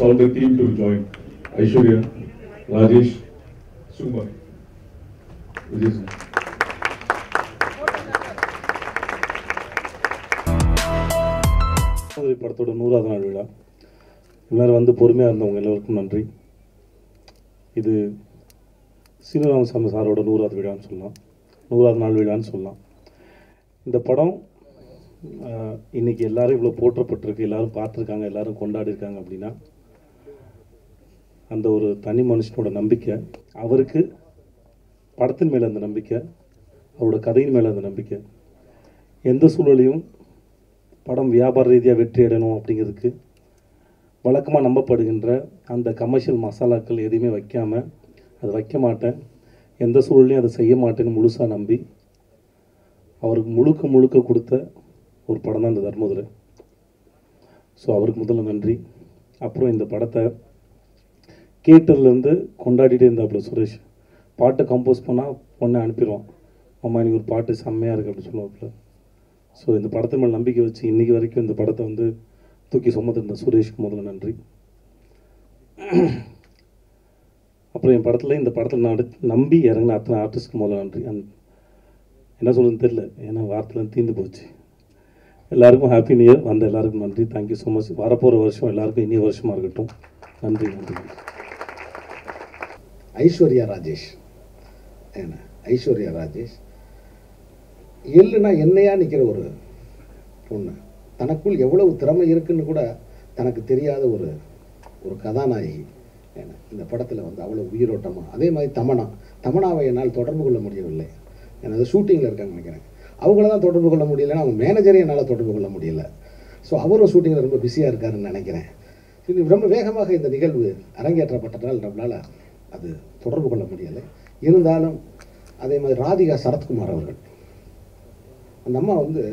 all the team to join. Aishwarya, Rajesh, Suma. Vijay sir. உதவி படத்தோட நூறாவது நாள் விழா எல்லாரும் வந்து பொறுமையாக இருந்தவங்க எல்லோருக்கும் நன்றி இது சீனிவாமசாமி சாரோட நூறாவது விழான்னு சொல்லலாம் நூறாவது நாள் விழான்னு சொல்லலாம் இந்த படம் ஆஹ், இன்னைக்கு எல்லாரும் இவ்வளோ போற்றப்பட்டிருக்கு எல்லாரும் பார்த்துருக்காங்க எல்லாரும் கொண்டாடி இருக்காங்க அப்படின்னா அந்த ஒரு தனி மனுஷனோட நம்பிக்கை அவருக்கு படத்தின் மேலே அந்த நம்பிக்கை அவரோட கதையின் மேலே அந்த நம்பிக்கை எந்த சூழலையும் படம் வியாபார ரீதியாக வெற்றி அடையணும் அப்படிங்கிறதுக்கு வழக்கமாக நம்பப்படுகின்ற அந்த கமர்ஷியல் மசாலாக்கள் எதையுமே வைக்காமல் அதை வைக்க மாட்டேன் எந்த சூழலையும் அதை செய்ய மாட்டேன்னு முழுசாக நம்பி அவருக்கு முழுக்க முழுக்க கொடுத்த ஒரு படம் தான் இந்த தர்மதுரை ஸோ அவருக்கு முதல்ல நன்றி அப்புறம் இந்த படத்தை கேட்டதுலேருந்து கொண்டாடிட்டே இருந்தாப்புல சுரேஷ் பாட்டை கம்போஸ் பண்ணால் பொண்ணை அனுப்பிடுவான் அம்மா இன்னைக்கு ஒரு பாட்டு செம்மையாக இருக்குது அப்படின்னு சொல்லுவாப்புல ஸோ இந்த படத்து மேலே நம்பிக்கை வச்சு இன்றைக்கி வரைக்கும் இந்த படத்தை வந்து தூக்கி சுமந்துருந்த சுரேஷ்க்கு முதல்ல நன்றி அப்புறம் என் படத்தில் இந்த படத்தில் நடி நம்பி இறங்கின அத்தனை ஆர்டிஸ்ட்க்கு முதல்ல நன்றி அந் என்ன சொல்லுன்னு தெரில ஏன்னா வார்த்தைலாம் தீர்ந்து போச்சு எல்லாருக்கும் ஹாப்பி நியூ இயர் வந்த எல்லாருக்கும் நன்றி தேங்க்யூ ஸோ மச் வரப்போகிற வருஷம் எல்லாருக்கும் இனிய வருஷமாக இருக்கட்டும் நன்றி நன்றி ஐஸ்வர்யா ராஜேஷ் என்ன ஐஸ்வர்யா ராஜேஷ் எள்ளுனா என்னையா நிற்கிற ஒரு பொண்ணு தனக்குள் எவ்வளவு திறமை இருக்குன்னு கூட தனக்கு தெரியாத ஒரு ஒரு கதாநாயகி என்ன இந்த படத்தில் வந்து அவ்வளோ உயிரோட்டமாக அதே மாதிரி தமனா தமனாவை என்னால் தொடர்பு கொள்ள முடியவில்லை எனது ஷூட்டிங்கில் இருக்காங்க நினைக்கிறேன் அவங்கள தான் தொடர்பு கொள்ள முடியலன்னா அவங்க மேனேஜரையும் என்னால் தொடர்பு கொள்ள முடியல ஸோ அவரும் ஷூட்டிங்கில் ரொம்ப பிஸியாக இருக்காருன்னு நினைக்கிறேன் இது ரொம்ப வேகமாக இந்த நிகழ்வு அரங்கேற்றப்பட்டதால் நம்மளால் அது தொடர்பு கொள்ள முடியலை இருந்தாலும் அதே மாதிரி ராதிகா சரத்குமார் அவர்கள் அந்த அம்மா வந்து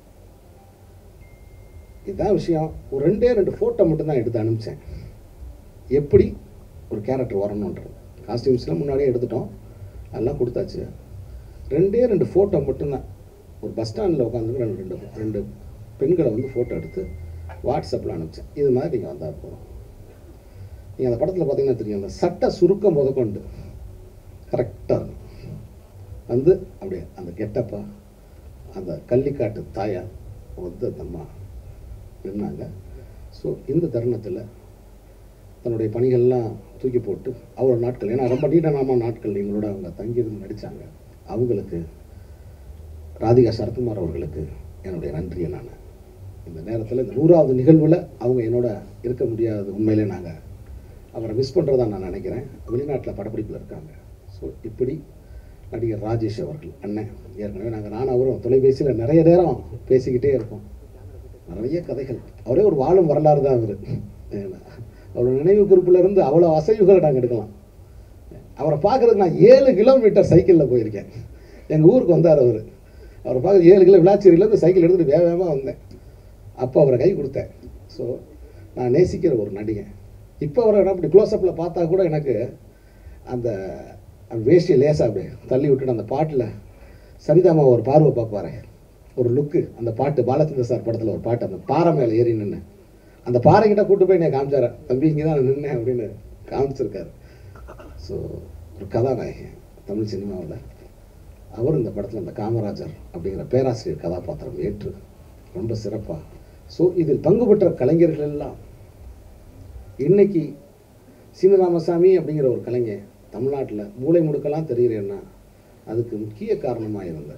இதுதான் விஷயம் ஒரு ரெண்டே ரெண்டு ஃபோட்டோ மட்டும்தான் எடுத்து அனுப்பிச்சேன் எப்படி ஒரு கேரக்டர் வரணுன்றது காஸ்டியூம்ஸ்லாம் முன்னாடியே எடுத்துட்டோம் அதெல்லாம் கொடுத்தாச்சு ரெண்டே ரெண்டு ஃபோட்டோ மட்டும்தான் ஒரு பஸ் ஸ்டாண்டில் உட்காந்து ரெண்டு ரெண்டு ரெண்டு பெண்களை வந்து ஃபோட்டோ எடுத்து வாட்ஸ்அப்பில் அனுப்பிச்சேன் இது மாதிரி நீங்கள் வந்தால் போதும் நீங்கள் அந்த படத்தில் பார்த்தீங்கன்னா தெரியும் அந்த சட்டை சுருக்கம் முதற்கொண்டு கரெக்டாக இருக்கும் வந்து அப்படியே அந்த கெட்டப்பா அந்த கள்ளிக்காட்டு தாயார் வந்து அந்த அம்மா நின்னாங்க ஸோ இந்த தருணத்தில் தன்னுடைய பணிகள்லாம் தூக்கி போட்டு அவ்வளோ நாட்கள் ஏன்னா ரொம்ப நீண்ட நாம நாட்கள் எங்களோட அவங்க தங்கியிருந்து நடித்தாங்க அவங்களுக்கு ராதிகா சரத்குமார் அவர்களுக்கு என்னுடைய நன்றியை நான் இந்த நேரத்தில் இந்த நூறாவது நிகழ்வில் அவங்க என்னோட இருக்க முடியாத உண்மையிலே நாங்கள் அவரை மிஸ் பண்ணுறதா நான் நினைக்கிறேன் வெளிநாட்டில் படப்பிடிப்பில் இருக்காங்க ஸோ இப்படி நடிகர் ராஜேஷ் அவர்கள் அண்ணன் ஏற்கனவே நாங்கள் நானும் அவரும் தொலைபேசியில் நிறைய நேரம் பேசிக்கிட்டே இருக்கோம் நிறைய கதைகள் அவரே ஒரு வாழும் வரலாறு தான் அவர் அவரோட நினைவு குறிப்புல இருந்து அவ்வளோ அசைவுகளை நாங்கள் எடுக்கலாம் அவரை பார்க்கறதுக்கு நான் ஏழு கிலோமீட்டர் சைக்கிளில் போயிருக்கேன் எங்கள் ஊருக்கு வந்தார் அவர் அவரை பார்க்க ஏழு கிலோ விளாச்சேரியிலேருந்து சைக்கிள் எடுத்துகிட்டு வேக வேகமாக வந்தேன் அப்போ அவரை கை கொடுத்தேன் ஸோ நான் நேசிக்கிற ஒரு நடிகன் இப்போ அவரை நான் அப்படி க்ளோஸ்அப்பில் பார்த்தா கூட எனக்கு அந்த அந்த வேஷ்டியை லேசாக அப்படியே தள்ளி விட்டுட்டு அந்த பாட்டில் சரிதாமா ஒரு பார்வை பார்ப்பாரு ஒரு லுக்கு அந்த பாட்டு பாலச்சந்திர சார் படத்தில் ஒரு பாட்டு அந்த பாறை மேலே ஏறி நின்று அந்த பாறைக்கிட்ட கூட்டு போய் நான் காமிச்சார தம்பி இங்கே தான் நின்னேன் அப்படின்னு காமிச்சிருக்காரு ஸோ ஒரு கதாநாயகன் தமிழ் சினிமாவில் அவர் இந்த படத்தில் அந்த காமராஜர் அப்படிங்கிற பேராசிரியர் கதாபாத்திரம் ஏற்று ரொம்ப சிறப்பாக ஸோ இதில் பங்கு பெற்ற கலைஞர்கள் எல்லாம் இன்னைக்கு சீனராமசாமி அப்படிங்கிற ஒரு கலைஞர் தமிழ்நாட்டில் மூளை முடுக்கெல்லாம் தெரிகிறேன்னா அதுக்கு முக்கிய காரணமாக இருந்த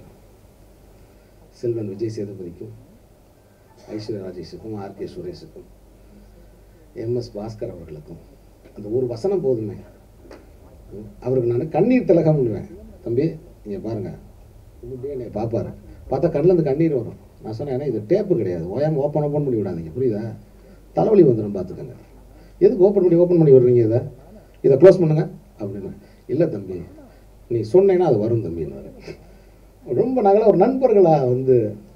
செல்வன் விஜய் சேதுபதிக்கும் ஐஸ்வர்யா ராஜேஷுக்கும் ஆர்கே சுரேஷுக்கும் எம்எஸ் பாஸ்கர் அவர்களுக்கும் அந்த ஒரு வசனம் போதுமே அவருக்கு நான் கண்ணீர் திலகம்னுவேன் தம்பி நீங்கள் பாருங்கள் இப்படியே என்னை பார்ப்பாரு பார்த்தா கண்ணிலேருந்து கண்ணீர் வரும் நான் சொன்னேன் ஏன்னா இது டேப்பு கிடையாது ஓயாமல் ஓப்பன் ஓப்பன் பண்ணி விடாதீங்க புரியுதா தலைவலி வந்துடும் பார்த்துக்கோங்க எதுக்கு ஓப்பன் பண்ணி ஓப்பன் பண்ணி விடுறீங்க இதை இதை க்ளோஸ் பண்ணுங்க அப்படின்னு இல்லை தம்பி நீ சொன்னேன்னா அது வரும் தம்பின்னாரு ரொம்ப நாங்களாம் ஒரு நண்பர்களாக வந்து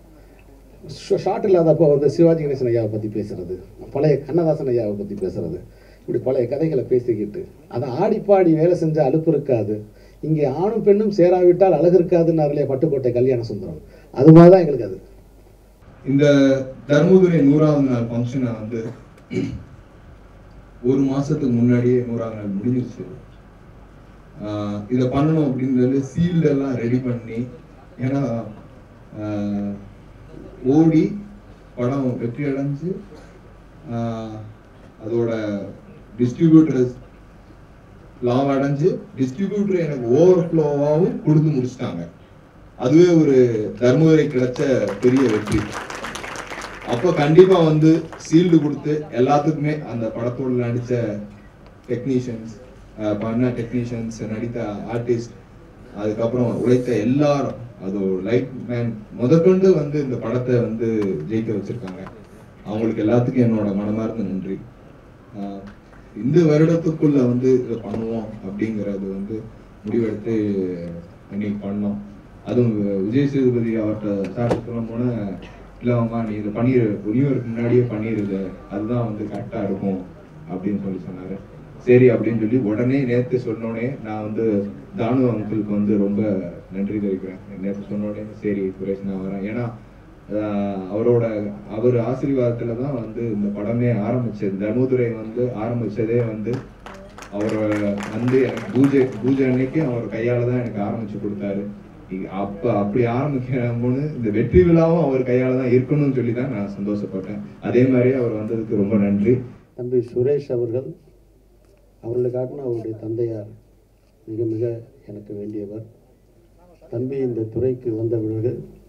ஷார்ட் இல்லாதப்போ வந்து சிவாஜி கணேசன் ஐயாவை பற்றி பேசுறது பழைய கண்ணதாசன் ஐயாவை பற்றி பேசுறது இப்படி பழைய கதைகளை பேசிக்கிட்டு அதை ஆடி பாடி வேலை செஞ்ச அலுப்பு இருக்காது இங்கே ஆணும் பெண்ணும் சேராவிட்டால் அழகு இருக்காதுன்னார்களே பட்டுக்கோட்டை கல்யாண சுந்தரம் அது மாதிரி தான் எங்களுக்கு அது இந்த தர்மபுரி நூறாவது நாள் ஃபங்க்ஷனை வந்து ஒரு மாசத்துக்கு முன்னாடியே நூறாவது நாள் முடிஞ்சிருச்சு ஆஹ் இதை பண்ணணும் அப்படின்றது சீல்டு எல்லாம் ரெடி பண்ணி ஏன்னா ஆஹ் ஓடி படம் வெற்றி அடைஞ்சு ஆஹ் அதோட டிஸ்ட்ரிபியூட்டர்ஸ் லாபம் அடைஞ்சு டிஸ்ட்ரிபியூட்டர் எனக்கு ஓவர் ஃப்ளோவாகவும் கொடுத்து முடிச்சிட்டாங்க அதுவே ஒரு தர்மபுரி கிடைச்ச பெரிய வெற்றி அப்போ கண்டிப்பா வந்து சீல்டு கொடுத்து எல்லாத்துக்குமே அந்த படத்தோட நடிச்ச டெக்னீஷியன்ஸ் பண்ண டெக்னீஷியன்ஸ் நடித்த ஆர்டிஸ்ட் அதுக்கப்புறம் உழைத்த எல்லாரும் அது லைட் மேன் முதற்கொண்டு வந்து இந்த படத்தை வந்து ஜெயிக்க வச்சிருக்காங்க அவங்களுக்கு எல்லாத்துக்கும் என்னோட மனமார்ந்த நன்றி ஆஹ் இந்த வருடத்துக்குள்ள வந்து இதை பண்ணுவோம் அப்படிங்கறது வந்து முடிவெடுத்து இன்னைக்கு பண்ணோம் அதுவும் விஜய் சேதுபதி அவர்கிட்ட சார் சொல்லும் போன இல்லம்மா நீ இதை பண்ணிடு நியூயருக்கு முன்னாடியே பண்ணிடுது அதுதான் வந்து கரெக்டா இருக்கும் அப்படின்னு சொல்லி சொன்னாரு சரி அப்படின்னு சொல்லி உடனே நேத்து சொன்னோடனே நான் வந்து தானு அங்கிளுக்கு வந்து ரொம்ப நன்றி தெரிவிக்கிறேன் நேத்து சொன்னோடனே சரி சுரேஷ் நான் வரேன் ஏன்னா ஆஹ் அவரோட அவர் ஆசீர்வாதத்துல தான் வந்து இந்த படமே ஆரம்பிச்சது தர்மதுரை வந்து ஆரம்பிச்சதே வந்து அவர் வந்து எனக்கு பூஜை பூஜை அன்னைக்கு அவர் கையால தான் எனக்கு ஆரம்பிச்சு கொடுத்தாரு இ- அப்ப அப்படி ஆரம்பிக்கிறோம்னு இந்த வெற்றி விழாவும் அவர் கையால தான் இருக்கணும்னு சொல்லி தான் நான் சந்தோஷப்பட்டேன் அதே மாதிரி அவர் வந்ததுக்கு ரொம்ப நன்றி தம்பி சுரேஷ் அவர்கள் அவர்களை காட்டின அவருடைய தந்தையார் மிக மிக எனக்கு வேண்டியவர் தம்பி இந்த துறைக்கு வந்த பிறகு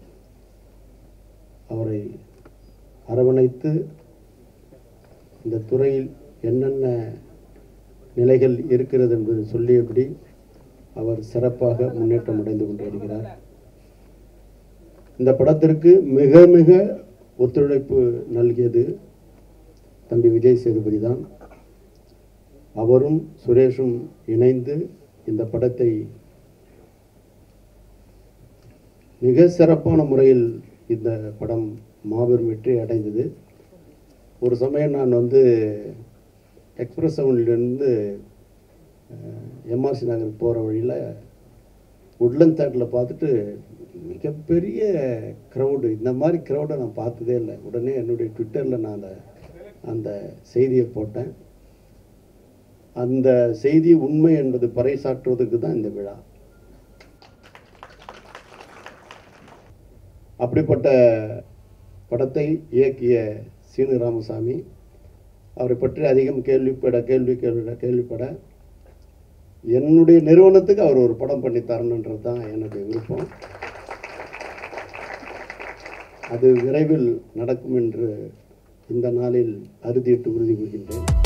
அவரை அரவணைத்து இந்த துறையில் என்னென்ன நிலைகள் இருக்கிறது என்பதை சொல்லியபடி அவர் சிறப்பாக முன்னேற்றம் அடைந்து கொண்டு வருகிறார் இந்த படத்திற்கு மிக மிக ஒத்துழைப்பு நல்கியது தம்பி விஜய் சேதுபதி தான் அவரும் சுரேஷும் இணைந்து இந்த படத்தை மிக சிறப்பான முறையில் இந்த படம் மாபெரும் வெற்றி அடைந்தது ஒரு சமயம் நான் வந்து எக்ஸ்பிரஸ் செவன்லேருந்து எம்ஆர்சி நகருக்கு போகிற வழியில் உட்லண்ட் தேட்டரில் பார்த்துட்டு மிகப்பெரிய க்ரௌடு இந்த மாதிரி க்ரௌடை நான் பார்த்ததே இல்லை உடனே என்னுடைய ட்விட்டரில் நான் அந்த அந்த செய்தியை போட்டேன் அந்த செய்தி உண்மை என்பது பறைசாற்றுவதற்கு தான் இந்த விழா அப்படிப்பட்ட படத்தை இயக்கிய சீனு ராமசாமி அவரை பற்றி அதிகம் கேள்விப்பட கேள்வி கேள்விப்பட கேள்விப்பட என்னுடைய நிறுவனத்துக்கு அவர் ஒரு படம் பண்ணி தரணுன்றது தான் என்னுடைய விருப்பம் அது விரைவில் நடக்கும் என்று இந்த நாளில் அறுதியிட்டு உறுதி கூறுகின்றேன்